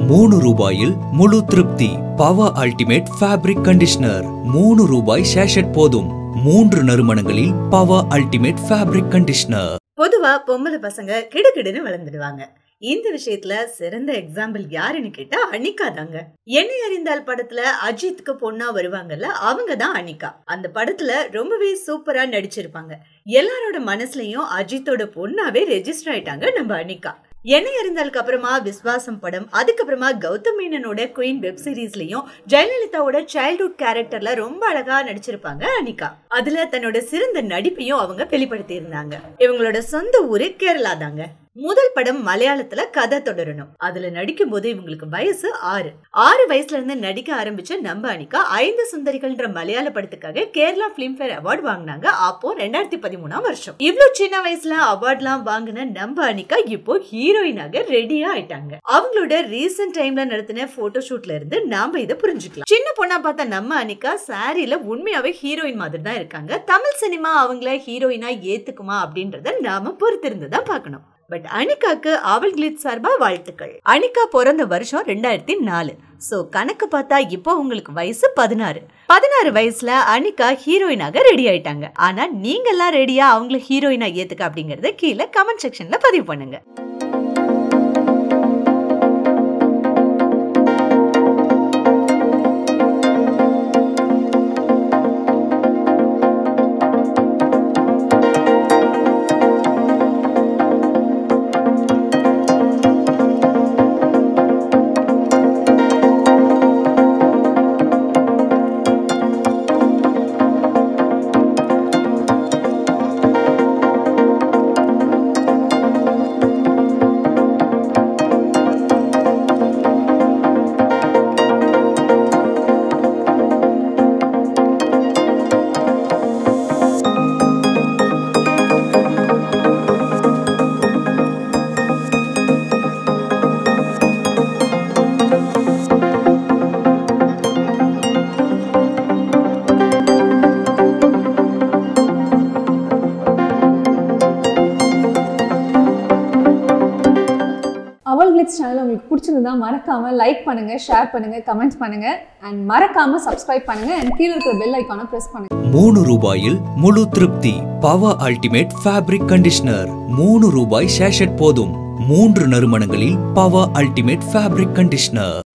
மூணு ரூபாயில் முழு திருப்தி பவர் அல்டிமேட் ஃபேப்ரிக் கண்டிஷனர் மூணு ரூபாய் சேஷட் போதும் மூன்று நறுமணங்களில் பவர் அல்டிமேட் ஃபேப்ரிக் கண்டிஷனர் பொதுவா பொம்பளை பசங்க கிடுகிடுன்னு வளர்ந்துடுவாங்க இந்த விஷயத்துல சிறந்த எக்ஸாம்பிள் யாருன்னு கேட்டா அனிகா தாங்க என்னை அறிந்தால் படத்துல அஜித்துக்கு பொண்ணா வருவாங்கல்ல அவங்க தான் அனிகா அந்த படத்துல ரொம்பவே சூப்பரா நடிச்சிருப்பாங்க எல்லாரோட மனசுலயும் அஜித்தோட பொண்ணாவே ரெஜிஸ்டர் ஆயிட்டாங்க நம்ம அனிகா என்னை அறிந்தாலுக்கு அப்புறமா விஸ்வாசம் படம் அதுக்கப்புறமா கௌதம் மேனனோட குயின் வெப் சீரிஸ்லயும் ஜெயலலிதாவோட சைல்ட்ஹுட் கேரக்டர்ல ரொம்ப அழகா நடிச்சிருப்பாங்க அனிகா அதுல தன்னோட சிறந்த நடிப்பையும் அவங்க வெளிப்படுத்தி இருந்தாங்க இவங்களோட சொந்த ஊரு கேரளா தாங்க முதல் படம் மலையாளத்துல கதை தொடரணும் அதுல நடிக்கும் போது இவங்களுக்கு வயசு ஆறு ஆறு வயசுல இருந்து நடிக்க ஆரம்பிச்ச நம்ம அனிகா ஐந்து சுந்தரிகள்ன்ற மலையாள படத்துக்காக கேரளா பிலிம்பேர் அவார்டு வாங்கினாங்க அப்போ ரெண்டாயிரத்தி பதிமூணாம் வருஷம் இவ்வளவு சின்ன வயசுல அவார்ட்லாம் வாங்கின நம்ம அனிகா இப்போ ஹீரோயினாக ரெடியா ஆயிட்டாங்க அவங்களோட ரீசெண்ட் டைம்ல நடத்தின போட்டோ ஷூட்ல இருந்து நாம இதை புரிஞ்சுக்கலாம் சின்ன பொண்ணா பார்த்த நம்ம அனிகா சாரியில உண்மையாவே ஹீரோயின் மாதிரி தான் இருக்காங்க தமிழ் சினிமா அவங்கள ஹீரோயினா ஏத்துக்குமா அப்படின்றத நாம பொறுத்திருந்து தான் பார்க்கணும் பட் அனிகாக்கு அவள் கிளிட் சார்பா வாழ்த்துக்கள் அனிகா பிறந்த வருஷம் ரெண்டாயிரத்தி நாலு சோ கணக்கு பார்த்தா இப்போ உங்களுக்கு வயசு பதினாறு பதினாறு வயசுல அனிகா ஹீரோயினாக ரெடி ஆயிட்டாங்க ஆனா நீங்க எல்லாம் ரெடியா அவங்கள ஹீரோயினா ஏத்துக்க அப்படிங்கறத கீழே கமெண்ட் செக்ஷன்ல பதிவு பண்ணுங்க அவல் கிளிட்ஸ் சேனல் உங்களுக்கு பிடிச்சிருந்தா மறக்காம லைக் பண்ணுங்க ஷேர் பண்ணுங்க கமெண்ட் பண்ணுங்க அண்ட் மறக்காம சப்ஸ்கிரைப் பண்ணுங்க அண்ட் கீழே இருக்கிற பெல் ஐக்கானை பிரஸ் பண்ணுங்க மூணு ரூபாயில் முழு திருப்தி பவர் அல்டிமேட் ஃபேப்ரிக் கண்டிஷனர் மூணு ரூபாய் சேஷட் போதும் மூன்று நறுமணங்களில் பவர் அல்டிமேட் ஃபேப்ரிக் கண்டிஷனர்